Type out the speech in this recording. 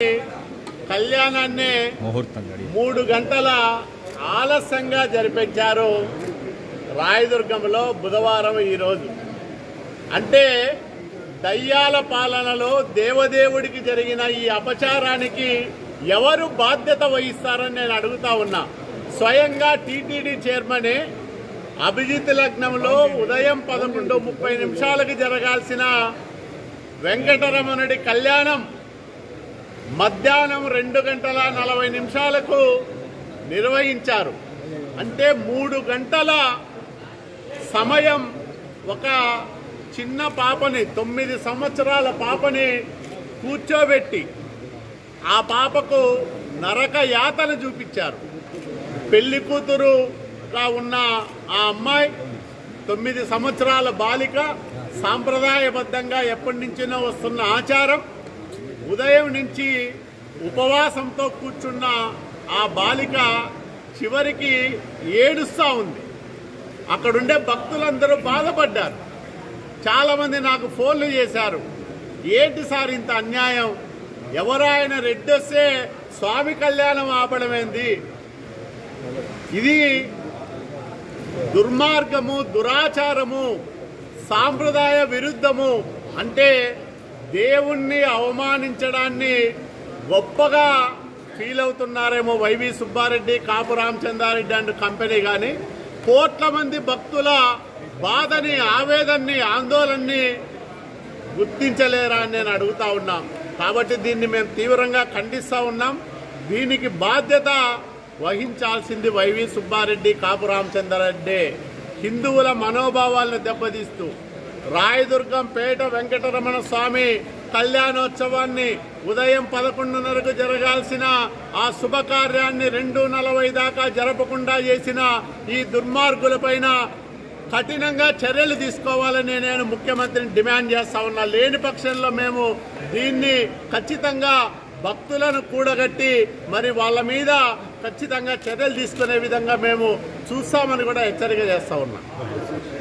కళ్యాణాన్ని ముహూర్తం గడి మూడు గంటల ఆలస్యంగా జరిపించారు రాయదుర్గంలో బుధవారం ఈరోజు అంటే దయ్యాల పాలనలో దేవదేవుడికి జరిగిన ఈ అపచారానికి ఎవరు బాధ్యత వహిస్తారని నేను అడుగుతా ఉన్నా స్వయంగా టీటీడీ చైర్మనే అభిజిత్ లగ్నంలో ఉదయం పదకొండు ముప్పై నిమిషాలకు జరగాల్సిన వెంకటరమణుడి కళ్యాణం మధ్యాహ్నం రెండు గంటల నలభై నిమిషాలకు నిర్వహించారు అంటే మూడు గంటల సమయం ఒక చిన్న పాపని తొమ్మిది సంవత్సరాల పాపని కూర్చోబెట్టి ఆ పాపకు నరక యాతన చూపించారు పెళ్లి కూతురుగా ఉన్న ఆ అమ్మాయి తొమ్మిది సంవత్సరాల బాలిక సాంప్రదాయబద్ధంగా ఎప్పటి నుంచినో వస్తున్న ఆచారం ఉదయం నుంచి ఉపవాసంతో కూర్చున్న ఆ బాలిక చివరికి ఏడుస్తూ ఉంది అక్కడుండే భక్తులందరూ బాధపడ్డారు చాలామంది నాకు ఫోన్లు చేశారు ఏంటి సార్ ఇంత అన్యాయం ఎవరు ఆయన రెడ్డి వస్తే స్వామి కళ్యాణం ఆపడమేంది ఇది దుర్మార్గము దురాచారము సాంప్రదాయ విరుద్ధము అంటే దేవుణ్ణి అవమానించడాన్ని గొప్పగా ఫీల్ అవుతున్నారేమో Y V Subba Reddy Kapu Ramachandra Reddy and company కానీ కోట్ల మంది భక్తుల బాధని ఆవేదనని ఆందోళనని గుర్తించలేరా అని నేను అడుగుతా ఉన్నాం కాబట్టి దీన్ని మేము తీవ్రంగా ఖండిస్తూ ఉన్నాం దీనికి బాధ్యత వహించాల్సింది వైవి సుబ్బారెడ్డి కాపు రామచంద్రారెడ్డి హిందువుల మనోభావాలను దెబ్బతీస్తూ రాయదుర్గం పేట వెంకటరమణ స్వామి కళ్యాణోత్సవాన్ని ఉదయం పదకొండున్నరకు జరగాల్సిన ఆ శుభకార్యాన్ని రెండు నలభై దాకా జరపకుండా చేసిన ఈ దుర్మార్గులపైన కఠినంగా చర్యలు తీసుకోవాలని నేను ముఖ్యమంత్రిని డిమాండ్ చేస్తా ఉన్నా లేని పక్షంలో మేము దీన్ని ఖచ్చితంగా భక్తులను కూడగట్టి మరి వాళ్ళ మీద ఖచ్చితంగా చర్యలు తీసుకునే విధంగా మేము చూస్తామని కూడా హెచ్చరిక చేస్తా ఉన్నాం